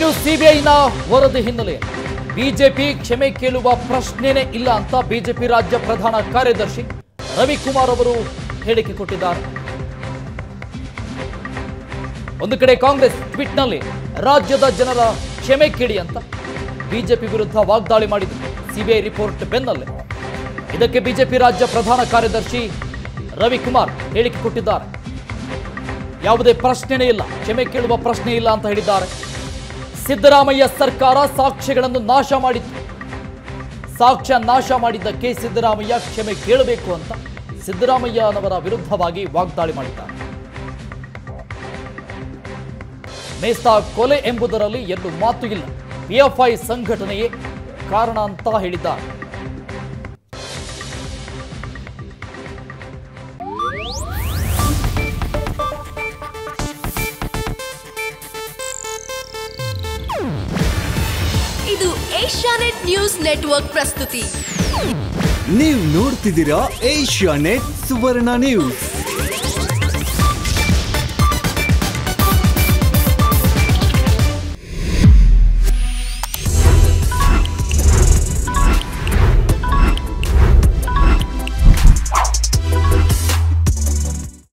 ಇನ್ನು ಸಿಬಿಐನ ವರದಿ ಹಿನ್ನೆಲೆ ಬಿಜೆಪಿ ಕ್ಷಮೆ ಕೇಳುವ ಪ್ರಶ್ನೆನೇ ಇಲ್ಲ ಅಂತ ಬಿಜೆಪಿ ರಾಜ್ಯ ಪ್ರಧಾನ ಕಾರ್ಯದರ್ಶಿ ರವಿಕುಮಾರ್ ಅವರು ಹೇಳಿಕೆ ಕೊಟ್ಟಿದ್ದಾರೆ ಒಂದು ಕಡೆ ಕಾಂಗ್ರೆಸ್ ಟ್ವೀಟ್ನಲ್ಲಿ ರಾಜ್ಯದ ಜನರ ಕ್ಷಮೆ ಕೇಳಿ ಅಂತ ಬಿಜೆಪಿ ವಿರುದ್ಧ ವಾಗ್ದಾಳಿ ಮಾಡಿದ್ರು ಸಿಬಿಐ ರಿಪೋರ್ಟ್ ಬೆನ್ನಲ್ಲೇ ಇದಕ್ಕೆ ಬಿಜೆಪಿ ರಾಜ್ಯ ಪ್ರಧಾನ ಕಾರ್ಯದರ್ಶಿ ರವಿಕುಮಾರ್ ಹೇಳಿಕೆ ಕೊಟ್ಟಿದ್ದಾರೆ ಯಾವುದೇ ಪ್ರಶ್ನೆನೇ ಇಲ್ಲ ಕ್ಷಮೆ ಕೇಳುವ ಪ್ರಶ್ನೆ ಇಲ್ಲ ಅಂತ ಹೇಳಿದ್ದಾರೆ ಸಿದ್ದರಾಮಯ್ಯ ಸರ್ಕಾರ ಸಾಕ್ಷ್ಯಗಳನ್ನು ನಾಶ ಮಾಡಿತ್ತು ಸಾಕ್ಷ್ಯ ನಾಶ ಮಾಡಿದ್ದಕ್ಕೆ ಸಿದ್ದರಾಮಯ್ಯ ಕ್ಷಮೆ ಕೇಳಬೇಕು ಅಂತ ಸಿದ್ದರಾಮಯ್ಯನವರ ವಿರುದ್ಧವಾಗಿ ವಾಗ್ದಾಳಿ ಮಾಡಿದ್ದಾರೆ ಮೇಸ್ತಾ ಕೊಲೆ ಎಂಬುದರಲ್ಲಿ ಎರಡು ಮಾತು ಇಲ್ಲ ಪಿಎಫ್ಐ ಸಂಘಟನೆಯೇ ಕಾರಣ ಅಂತ ಹೇಳಿದ್ದಾರೆ ಇದು ಏಷ್ಯಾನೆಟ್ ನ್ಯೂಸ್ ನೆಟ್ವರ್ಕ್ ಪ್ರಸ್ತುತಿ ನೀವು ನೋಡ್ತಿದ್ದೀರಾ ಏಷ್ಯಾ ನೆಟ್ ಸುವರ್ಣ ನ್ಯೂಸ್